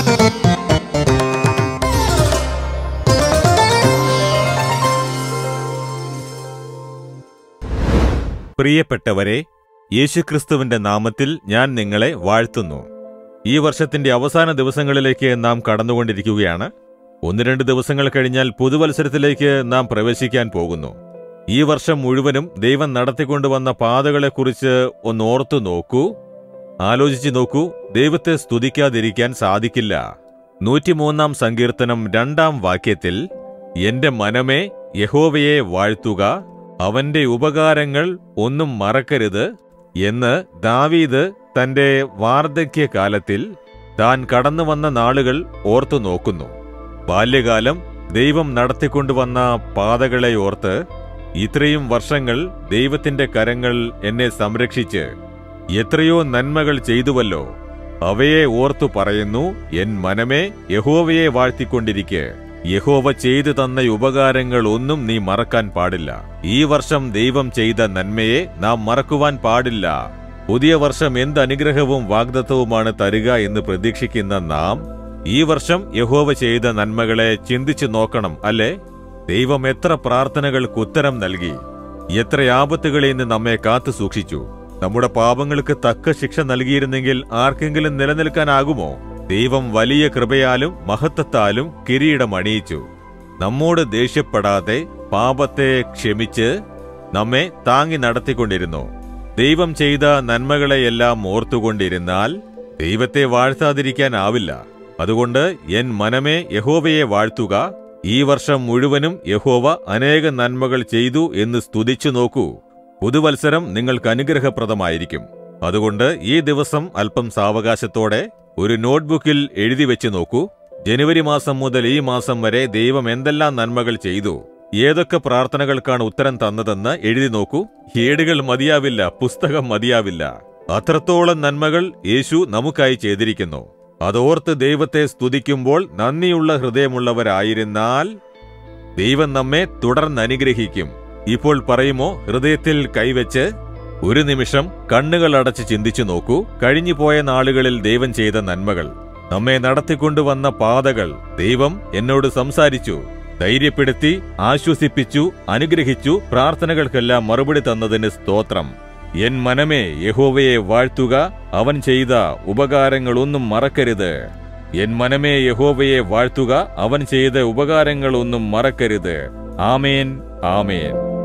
പ്രിയപ്പെട്ടവരെ യേശുക്രിസ്തുവിന്റെ നാമത്തിൽ ഞാൻ നിങ്ങളെ വാഴ്ത്തുന്നു ഈ വർഷത്തിന്റെ അവസാന ദിവസങ്ങളിലേക്ക് നാം കടന്നുകൊണ്ടിരിക്കുകയാണ് ഒന്ന് രണ്ട് ദിവസങ്ങൾ കഴിഞ്ഞാൽ പുതുവത്സരത്തിലേക്ക് നാം പ്രവേശിക്കാൻ പോകുന്നു ഈ വർഷം മുഴുവനും ദൈവം നടത്തിക്കൊണ്ടുവന്ന പാതകളെക്കുറിച്ച് ഒന്ന് ഓർത്തു നോക്കൂ ആലോചിച്ചു നോക്കൂ ദൈവത്തെ സ്തുതിക്കാതിരിക്കാൻ സാധിക്കില്ല നൂറ്റിമൂന്നാം സങ്കീർത്തനം രണ്ടാം വാക്യത്തിൽ എന്റെ മനമേ യഹോവയെ വാഴ്ത്തുക അവന്റെ ഉപകാരങ്ങൾ ഒന്നും മറക്കരുത് എന്ന് ദാവീദ് തന്റെ വാർദ്ധക്യകാലത്തിൽ താൻ കടന്നുവന്ന നാളുകൾ ഓർത്തു നോക്കുന്നു ബാല്യകാലം ദൈവം നടത്തിക്കൊണ്ടുവന്ന പാതകളെ ഓർത്ത് ഇത്രയും വർഷങ്ങൾ ദൈവത്തിന്റെ കരങ്ങൾ എന്നെ സംരക്ഷിച്ച് എത്രയോ നന്മകൾ ചെയ്തുവല്ലോ അവയെ ഓർത്തു പറയുന്നു എൻ മനമേ യഹോവയെ വാഴ്ത്തിക്കൊണ്ടിരിക്കെ യഹോവ ചെയ്തു തന്ന ഉപകാരങ്ങൾ ഒന്നും നീ മറക്കാൻ പാടില്ല ഈ വർഷം ദൈവം ചെയ്ത നന്മയെ നാം മറക്കുവാൻ പാടില്ല പുതിയ വർഷം എന്ത് അനുഗ്രഹവും വാഗ്ദത്തവുമാണ് തരിക എന്ന് പ്രതീക്ഷിക്കുന്ന നാം ഈ വർഷം യഹോവ ചെയ്ത നന്മകളെ ചിന്തിച്ചു നോക്കണം അല്ലേ ദൈവം എത്ര പ്രാർത്ഥനകൾക്ക് ഉത്തരം നൽകി എത്ര ആപത്തുകളിൽ നിന്ന് നമ്മെ കാത്തു സൂക്ഷിച്ചു നമ്മുടെ പാപങ്ങൾക്ക് തക്ക ശിക്ഷ നൽകിയിരുന്നെങ്കിൽ ആർക്കെങ്കിലും നിലനിൽക്കാനാകുമോ ദൈവം വലിയ കൃപയാലും മഹത്വത്താലും കിരീടം അണിയിച്ചു നമ്മോട് ദേഷ്യപ്പെടാതെ പാപത്തെ ക്ഷമിച്ച് നമ്മെ താങ്ങി നടത്തിക്കൊണ്ടിരുന്നു ദൈവം ചെയ്ത നന്മകളെയെല്ലാം ഓർത്തുകൊണ്ടിരുന്നാൽ ദൈവത്തെ വാഴ്ത്താതിരിക്കാനാവില്ല അതുകൊണ്ട് എൻ മനമേ യഹോവയെ വാഴ്ത്തുക ഈ വർഷം മുഴുവനും യഹോവ അനേക നന്മകൾ ചെയ്തു എന്ന് സ്തുതിച്ചു നോക്കൂ പുതുവത്സരം നിങ്ങൾക്ക് അനുഗ്രഹപ്രദമായിരിക്കും അതുകൊണ്ട് ഈ ദിവസം അല്പം സാവകാശത്തോടെ ഒരു നോട്ട്ബുക്കിൽ എഴുതി വെച്ച് നോക്കൂ ജനുവരി മാസം മുതൽ ഈ മാസം വരെ ദൈവം എന്തെല്ലാം നന്മകൾ ചെയ്തു ഏതൊക്കെ പ്രാർത്ഥനകൾക്കാണ് ഉത്തരം തന്നതെന്ന് എഴുതി നോക്കൂ ഏടുകൾ മതിയാവില്ല പുസ്തകം മതിയാവില്ല അത്രത്തോളം നന്മകൾ യേശു നമുക്കായി ചെയ്തിരിക്കുന്നു അതോർത്ത് ദൈവത്തെ സ്തുതിക്കുമ്പോൾ നന്ദിയുള്ള ഹൃദയമുള്ളവരായിരുന്നാൽ ദൈവം നമ്മെ തുടർന്ന് അനുഗ്രഹിക്കും ഇപ്പോൾ പറയുമോ ഹൃദയത്തിൽ കൈവച്ച് ഒരു നിമിഷം കണ്ണുകൾ അടച്ച് ചിന്തിച്ചു നോക്കൂ കഴിഞ്ഞുപോയ നാളുകളിൽ ദൈവം ചെയ്ത നന്മകൾ നമ്മെ നടത്തിക്കൊണ്ടുവന്ന പാതകൾ ദൈവം എന്നോട് സംസാരിച്ചു ധൈര്യപ്പെടുത്തി ആശ്വസിപ്പിച്ചു അനുഗ്രഹിച്ചു പ്രാർത്ഥനകൾക്കെല്ലാം മറുപടി തന്നതിന് സ്തോത്രം എൻ മനമേ യഹോവയെ വാഴ്ത്തുക അവൻ ചെയ്ത ഉപകാരങ്ങളൊന്നും മറക്കരുത് എൻ മനമേ യഹോവയെ വാഴ്ത്തുക അവൻ ചെയ്ത ഉപകാരങ്ങളൊന്നും മറക്കരുത് ആമേൻ ആമേൻ